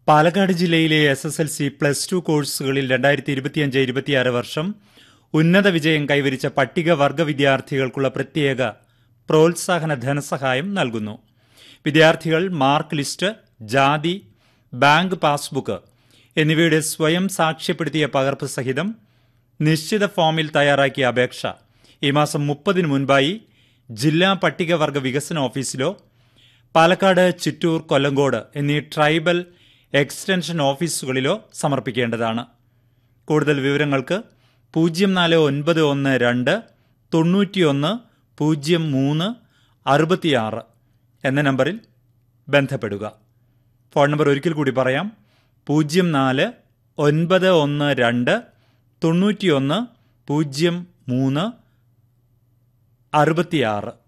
പാലക്കാട് ജില്ലയിലെ S S L C plus two കോഴ്സുകളിൽ രണ്ടായിരത്തി ഇരുപത്തിയഞ്ച് ഇരുപത്തിയാറ് വർഷം ഉന്നത വിജയം കൈവരിച്ച പട്ടികവർഗ വിദ്യാർത്ഥികൾക്കുള്ള പ്രത്യേക പ്രോത്സാഹന ധനസഹായം നൽകുന്നു വിദ്യാർത്ഥികൾ മാർക്ക് ലിസ്റ്റ് ജാതി ബാങ്ക് പാസ്ബുക്ക് എന്നിവയുടെ സ്വയം സാക്ഷ്യപ്പെടുത്തിയ പകർപ്പ് സഹിതം നിശ്ചിത ഫോമിൽ തയ്യാറാക്കിയ അപേക്ഷ ഈ മാസം മുപ്പതിന് മുൻപായി ജില്ലാ പട്ടികവർഗ വികസന ഓഫീസിലോ പാലക്കാട് ചിറ്റൂർ കൊല്ലങ്കോട് എന്നീ ട്രൈബൽ എക്സ്റ്റൻഷൻ ഓഫീസുകളിലോ സമർപ്പിക്കേണ്ടതാണ് കൂടുതൽ വിവരങ്ങൾക്ക് പൂജ്യം നാല് ഒൻപത് ഒന്ന് രണ്ട് തൊണ്ണൂറ്റിയൊന്ന് പൂജ്യം മൂന്ന് അറുപത്തിയാറ് എന്ന നമ്പറിൽ ബന്ധപ്പെടുക ഫോൺ നമ്പർ ഒരിക്കൽ കൂടി പറയാം പൂജ്യം നാല് ഒൻപത് ഒന്ന് രണ്ട് തൊണ്ണൂറ്റിയൊന്ന് പൂജ്യം മൂന്ന് അറുപത്തിയാറ്